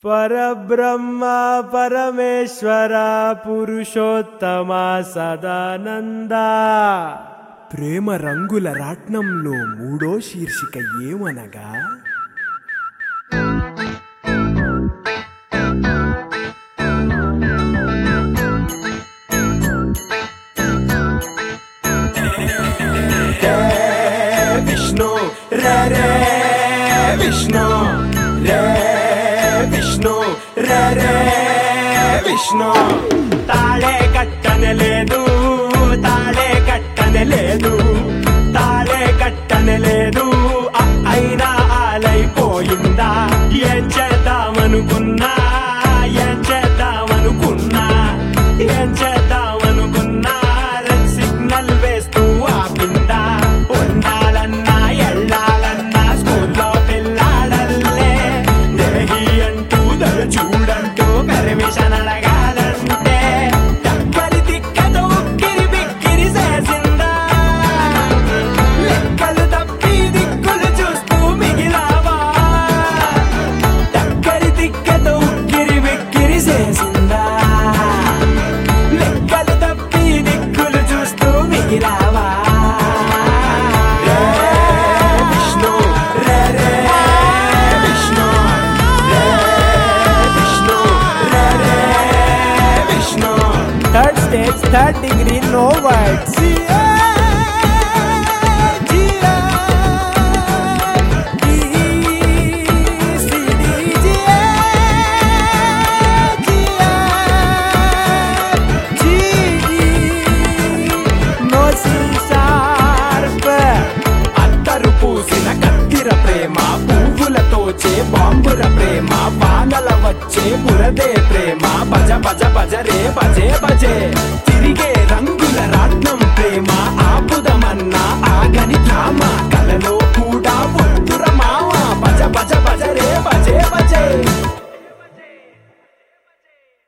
పరబ్రహ్మ పరమేశ్వర పురుషోత్తమ సదానంద ప్రేమ రంగుల రాట్నంలో మూడో శీర్షిక ఏమనగా విష్ణు రే రే విష్ణు రే విష్ణు రే రే విష్ణు తాళే కట్టనే లేదు తాళే కట్టనే లేదు తాళే కట్టనే లేదు అ- అయినా ఆలైపోయిందా ఏం చేద్దామనుకున్నా ఏం చేద్దామనుకున్నా ఏం చేద్దామనుకున్నా రెడ్ సిగ్నల్ వేస్తూ ఆపిందా ఉండాలన్నా ఎళ్ళాలన్నా స్కూల్లో పిల్లాడల్లే దేహి అంటూ దర చూడంటూ పర్మిషన్ అడగాలంటే దగ్గరి తిక్కతో ఉక్కిరి బిక్కిరి చేసిందా లెక్కలు తప్పి దిక్కులు చూస్తూ మిగిలావా దగ్గరి తిక్కతో ఉక్కిరి బిక్కిరి చేసిందా లెక్కలు తప్పి దిక్కులు చూస్తూ మిగిలావా రే విష్ణు రే రే విష్ణు రే విష్ణు రే రే Vishnu Third stage, third degree, no words. No C sharp. అత్తరు పూసిన కత్తిర ప్రేమ పువ్వులతోచే బాంబుర ప్రేమ వానల వచ్చే బురదే ప్రేమ బజ బజ బజ రే బజే బజే